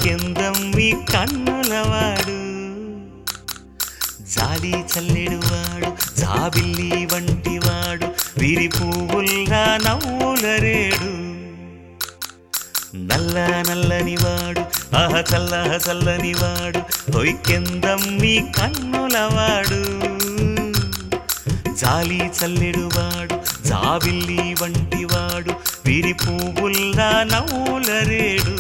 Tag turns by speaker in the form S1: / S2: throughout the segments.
S1: తొయ్కెందం మీ కన్నులవాడు జాలి చల్లెడువాడు జాబిల్లి వంటివాడు విరి పువ్వుల్లా నవ్వులరేడు నల్ల నల్లని వాడు ఆహ చల్ల చల్లని వాడు తొయ్కెందం మీ కన్నులవాడు జాలి చల్లెడువాడు జాబిల్లి వంటివాడు విరి పువ్వుల్లా నవ్వులరేడు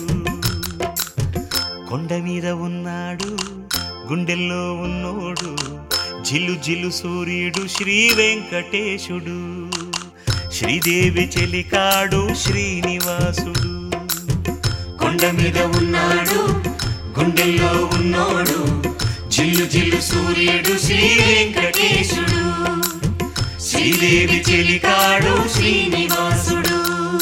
S1: కొండ మీద ఉన్నాడు గుండెల్లో ఉన్నోడు జిల్లు జిల్లు సూర్యుడు శ్రీ వెంకటేశుడు శ్రీదేవి చెలికాడు శ్రీనివాసుడు
S2: కొండ మీద ఉన్నాడు గుండెల్లో ఉన్నోడు జిల్లు జిల్లు సూర్యుడు శ్రీ వెంకటేశుడు శ్రీదేవి చెలికాడు శ్రీనివాసుడు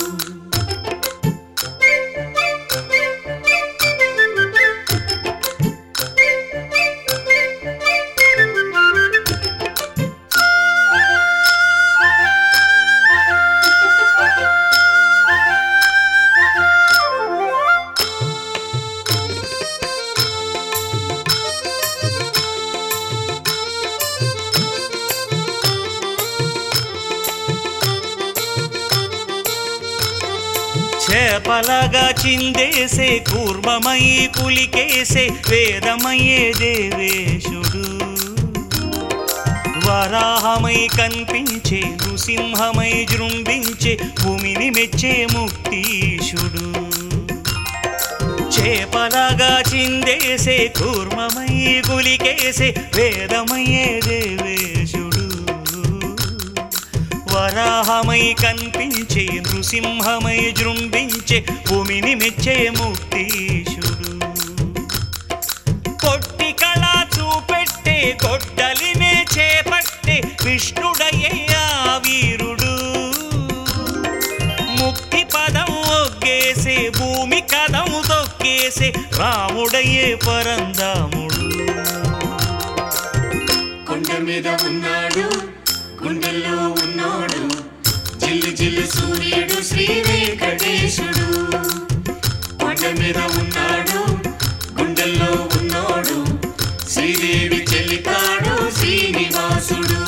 S1: చేపలగా చిందేసే కూర్మమై పులికేసే వేదమయ్యే దేవేశుడు వరాహమై కనిపించే నృసింహమై జృంభించే భూమిని మెచ్చే ముక్తీశుడు చేపలగా చిందేసే కూర్మమై గులికేసే వేదమయ్యే దేవేశుడు వరాహమై కనిపించే నృసింహమై జృంభించే భూమిని మెచ్చే ముక్తీశుడు కొట్టి కళ చూపెట్టే కొట్టలినే చేపట్టే విష్ణుడయ్యా వీరుడు ముక్తి పదం ఒగ్గేసే భూమి కదం తొక్కేసే రాముడయ్యే పరందాముడు
S2: కొండ మీద ఉన్నాడు గుండెల్లో ఉన్నోడు జిల్లు జిల్లు సూర్యుడు శ్రీ వెంకటేశుడు కొండ మీద ఉన్నాడు గుండెల్లో ఉన్నోడు శ్రీదేవి చెల్లికాడు శ్రీనివాసుడు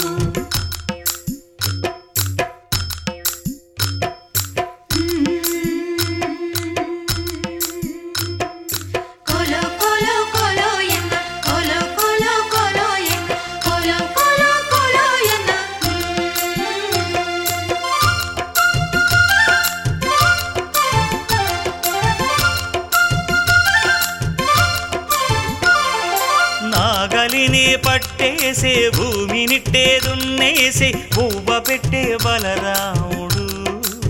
S3: కోలో కోలో కోలో ఎన్న కోలో కోలో కోలో ఎన్న కోలో కోలో కోలో ఎన్న
S1: నాగలిని పట్టేసే భూమినిట్టే దున్నేసే పువ్వ పెట్టే బలరాముడు